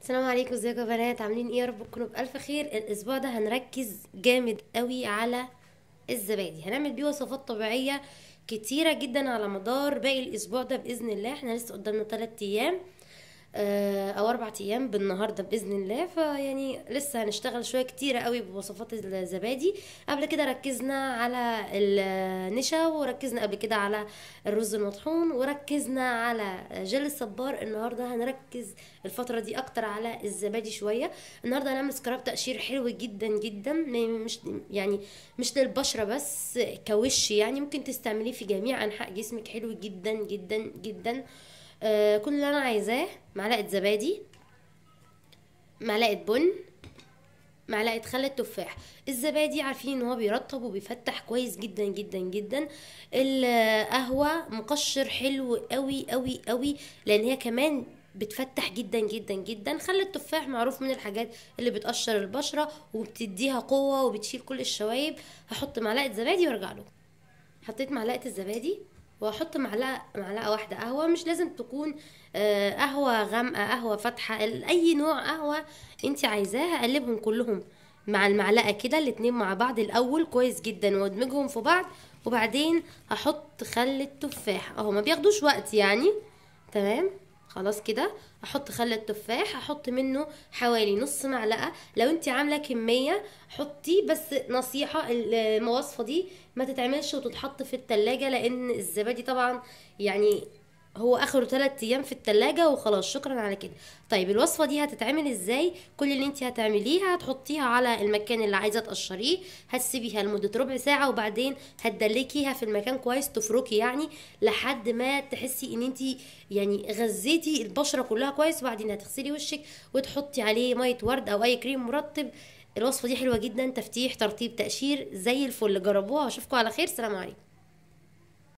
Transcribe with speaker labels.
Speaker 1: السلام عليكم ازيكم يا بنات عاملين ايه يا رب تكونوا بالف خير الاسبوع ده هنركز جامد قوي على الزبادي هنعمل بيه وصفات طبيعيه كتيره جدا على مدار باقي الاسبوع ده باذن الله احنا لسه قدامنا 3 ايام آه، او اربع ايام بالنهارده باذن الله فيعني لسه هنشتغل شويه كتيره قوي بوصفات الزبادي قبل كده ركزنا على النشا وركزنا قبل كده على الرز المطحون وركزنا على جل الصبار النهارده هنركز الفتره دي اكتر على الزبادي شويه النهارده هنعمل سكراب تقشير حلو جدا جدا مش يعني مش للبشره بس كوش يعني ممكن تستعمليه في جميع انحاء جسمك حلو جدا جدا جدا آه كل اللي انا عايزاه معلقه زبادي معلقه بن معلقه خل التفاح الزبادي عارفين ان هو بيرطب وبيفتح كويس جدا جدا جدا القهوه مقشر حلو قوي قوي قوي لان هي كمان بتفتح جدا جدا جدا خل التفاح معروف من الحاجات اللي بتقشر البشره وبتديها قوه وبتشيل كل الشوايب هحط معلقه زبادي وارجع له حطيت معلقه الزبادي واحط معلقه معلقه واحده قهوه مش لازم تكون آه، قهوه غامقه قهوه فاتحه اي نوع قهوه انت عايزاها قلبهم كلهم مع المعلقه كده الاتنين مع بعض الاول كويس جدا وادمجهم في بعض وبعدين هحط خل التفاح اهو ما بياخدوش وقت يعني تمام خلاص كده احط خل التفاح احط منه حوالي نص معلقه لو انت عامله كميه حطي بس نصيحه المواصفه دي ما تتعملش وتتحط في التلاجة لان الزبادي طبعا يعني هو اخره 3 ايام في التلاجة وخلاص شكرا على كده طيب الوصفه دي هتتعمل ازاي كل اللي انت هتعمليه هتحطيها على المكان اللي عايزه تقشريه هتسيبيها لمده ربع ساعه وبعدين هتدلكيها في المكان كويس تفركي يعني لحد ما تحسي ان انت يعني غذيتي البشره كلها كويس وبعدين هتغسلي وشك وتحطي عليه ميه ورد او اي كريم مرطب الوصفه دي حلوه جدا تفتيح ترطيب تقشير زي الفل جربوها واشوفكم على خير سلام عليكم